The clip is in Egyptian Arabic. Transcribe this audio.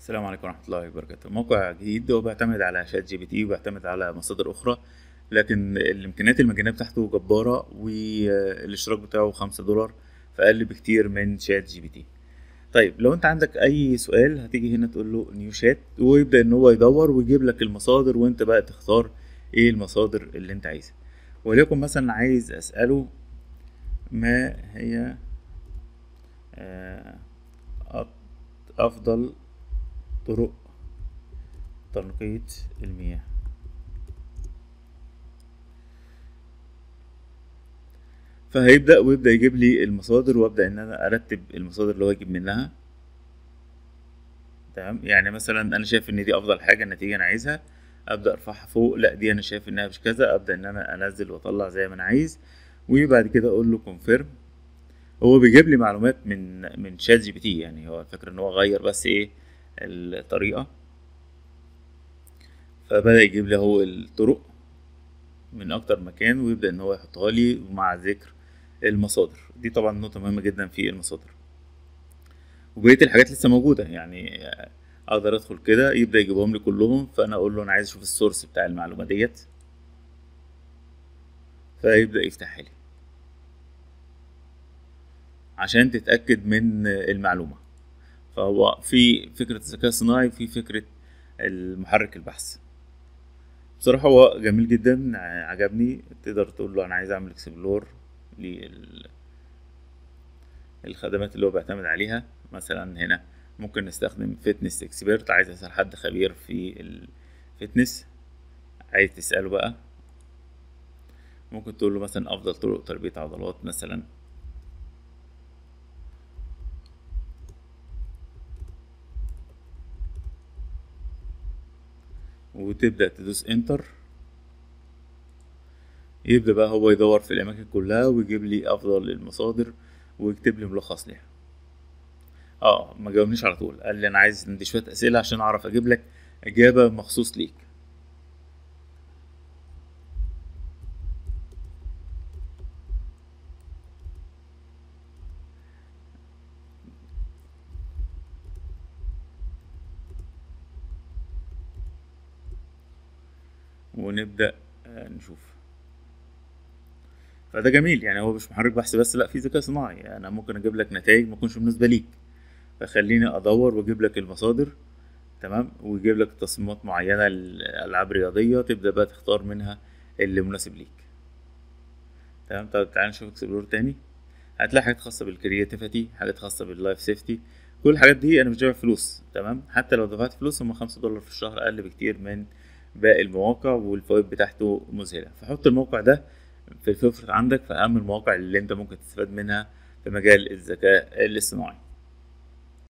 السلام عليكم ورحمة الله وبركاته موقع جديد هو بيعتمد على شات جي بي تي وبيعتمد على مصادر أخرى لكن الإمكانيات المجانية بتاعته جبارة والاشتراك بتاعه خمسة دولار فأقل بكتير من شات جي بي تي طيب لو انت عندك اي سؤال هتيجي هنا تقول له نيو شات ويبدأ ان هو يدور ويجيب لك المصادر وانت بقى تختار ايه المصادر اللي انت عايزها وليكن مثلا عايز اسأله ما هي آه، أط- افضل طرق تنقية المياه فهيبدأ ويبدأ يجيب لي المصادر وابدأ ان انا ارتب المصادر اللي هو يجيب منها تمام يعني مثلا انا شايف ان دي افضل حاجة النتيجة انا عايزها ابدأ ارفعها فوق لا دي انا شايف انها مش كذا ابدأ ان انا انزل واطلع زي ما انا عايز وبعد كده اقول له كونفيرم هو بيجيب لي معلومات من من شات جي بي تي يعني هو الفكرة ان هو غير بس ايه الطريقة فبدأ يجيب لي هو الطرق من اكتر مكان ويبدأ ان هو يحطها لي مع ذكر المصادر دي طبعا نقطة مهمة جدا في المصادر وبقية الحاجات لسه موجودة يعني اقدر ادخل كده يبدأ يجيبهم لي كلهم فانا اقول له انا عايز اشوف السورس بتاع المعلومة ديت فيبدأ يفتحها لي عشان تتأكد من المعلومة فهو في فكرة الذكاء الصناعي في فكرة المحرك البحث بصراحة هو جميل جدا عجبني تقدر تقول له أنا عايز أعمل اكسبلور للخدمات اللي هو بيعتمد عليها مثلا هنا ممكن نستخدم فيتنس اكسبيرت عايز أسأل حد خبير في الفيتنس عايز تسأله بقى ممكن تقول له مثلا أفضل طرق تربية عضلات مثلا وتبدأ تدوس انتر يبدأ بقى هو يدور في الأماكن كلها ويجيب لي أفضل المصادر ويكتب لي ملخص ليها اه ما جاوبنيش على طول قال لي أنا عايز عندي شوية أسئلة عشان أعرف أجيب لك إجابة مخصوص ليك ونبدأ آه، نشوف فده جميل يعني هو مش محرك بحث بس لا في ذكاء صناعي انا ممكن اجيب لك نتائج ما تكونش مناسبه ليك فخليني ادور واجيب لك المصادر تمام ويجيب لك تصميمات معينه لالعاب رياضيه تبدا بقى تختار منها اللي مناسب ليك تمام طب تعال نشوف اكسبلور تاني هتلاقي حاجات خاصه بالكرياتيفيتي حاجات خاصه باللايف سيفتي كل الحاجات دي انا مش دافع فلوس تمام حتى لو دفعت فلوس هم خمسة دولار في الشهر اقل بكتير من باقي المواقع والفوائد بتاعته مذهله فحط الموقع ده في الفيفورت عندك في اهم المواقع اللي انت ممكن تستفاد منها في مجال الذكاء الاصطناعي